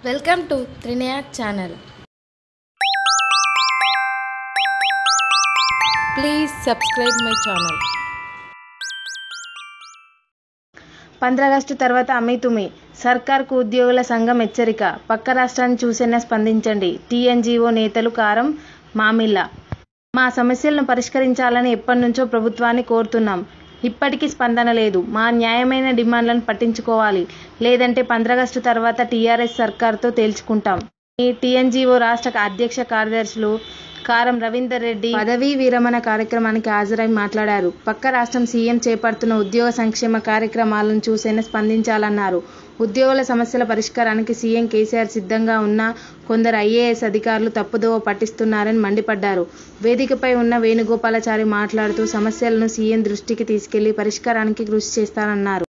welcome to Trinayak channel please subscribe my channel పంద్రాగస్టు తర్వాత అమితుమి సర్కార్కు ఉద్యోగుల సంఘం హెచ్చరిక పక్క రాష్ట్రాన్ని చూసైనా స్పందించండి టీఎన్జీఓ నేతలు కారం మామిళ్ళ మా సమస్యలను పరిష్కరించాలని ఎప్పటినుంచో ప్రభుత్వాన్ని కోరుతున్నాం ఇప్పటికీ స్పందన లేదు మా న్యాయమైన డిమాండ్లను పట్టించుకోవాలి లేదంటే పంద్రాగస్టు తర్వాత టీఆర్ఎస్ సర్కార్తో తేల్చుకుంటాం ఈ టీఎన్జీఓ రాష్ట్ర అధ్యక్ష కార్యదర్శులు కారం రవీందర్ రెడ్డి పదవీ విరమణ కార్యక్రమానికి హాజరై మాట్లాడారు పక్క రాష్ట్రం సీఎం చేపడుతున్న ఉద్యోగ సంక్షేమ కార్యక్రమాలను చూసైనా స్పందించాలన్నారు ఉద్యోగుల సమస్యల పరిష్కారానికి సీఎం కేసీఆర్ సిద్ధంగా ఉన్నా కొందరు ఐఏఎస్ అధికారులు తప్పుదోవ పట్టిస్తున్నారని మండిపడ్డారు వేదికపై ఉన్న వేణుగోపాలాచారి మాట్లాడుతూ సమస్యలను సీఎం దృష్టికి తీసుకెళ్లి పరిష్కారానికి కృషి చేస్తానన్నారు